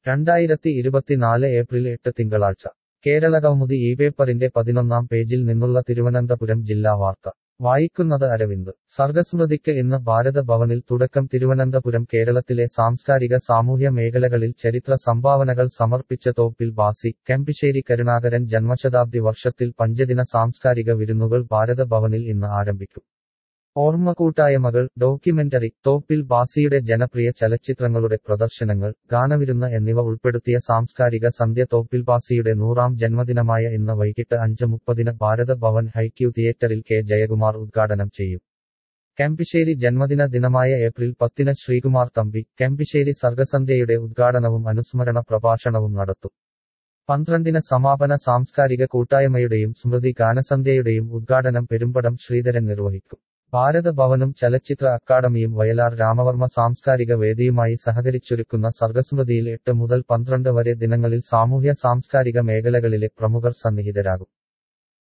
രണ്ടായിരത്തി ഇരുപത്തിനാല് ഏപ്രിൽ എട്ട് തിങ്കളാഴ്ച കേരളകൗമുദി ഈ പേപ്പറിന്റെ പതിനൊന്നാം പേജിൽ നിന്നുള്ള തിരുവനന്തപുരം ജില്ലാ വാർത്ത വായിക്കുന്നത് അരവിന്ദ് സർഗസ്മൃതിക്ക് ഇന്ന് ഭാരത ഭവനിൽ തുടക്കം തിരുവനന്തപുരം കേരളത്തിലെ സാംസ്കാരിക സാമൂഹ്യ മേഖലകളിൽ ചരിത്ര സംഭാവനകൾ സമർപ്പിച്ച തോപ്പിൽ ബാസി കെമ്പിശ്ശേരി കരുണാകരൻ ജന്മശതാബ്ദി വർഷത്തിൽ പഞ്ചദിന സാംസ്കാരിക വിരുന്നുകൾ ഭാരത ഭവനിൽ ഇന്ന് ആരംഭിക്കും ഓർമ്മകൂട്ടായ്മകൾ ഡോക്യുമെന്ററി തോപ്പിൽ ബാസിയുടെ ജനപ്രിയ ചലച്ചിത്രങ്ങളുടെ പ്രദർശനങ്ങൾ ഗാനവിരുന്ന് എന്നിവ ഉൾപ്പെടുത്തിയ സാംസ്കാരിക സന്ധ്യ തോപ്പിൽ ബാസിയുടെ നൂറാം ജന്മദിനമായ ഇന്ന് വൈകിട്ട് അഞ്ച് മുപ്പതിന് ഭാരത ഭവൻ ഹൈക്യൂ തിയേറ്ററിൽ കെ ജയകുമാർ ഉദ്ഘാടനം ചെയ്യും കെമ്പിശ്ശേരി ജന്മദിന ദിനമായ ഏപ്രിൽ പത്തിന് ശ്രീകുമാർ തമ്പി കെമ്പിശ്ശേരി സർഗസന്ധ്യയുടെ ഉദ്ഘാടനവും അനുസ്മരണ പ്രഭാഷണവും നടത്തും പന്ത്രണ്ടിന് സമാപന സാംസ്കാരിക കൂട്ടായ്മയുടെയും സ്മൃതി ഗാനസന്ധ്യയുടെയും ഉദ്ഘാടനം പെരുമ്പടം ശ്രീധരൻ നിർവഹിക്കും ഭാരത ഭവനും ചലച്ചിത്ര അക്കാദമിയും വയലാർ രാമവർമ്മ സാംസ്കാരിക വേദിയുമായി സഹകരിച്ചൊരുക്കുന്ന സർഗസ്മൃതിയിൽ എട്ട് മുതൽ പന്ത്രണ്ട് വരെ ദിനങ്ങളിൽ സാമൂഹ്യ സാംസ്കാരിക മേഖലകളിലെ പ്രമുഖർ സന്നിഹിതരാകും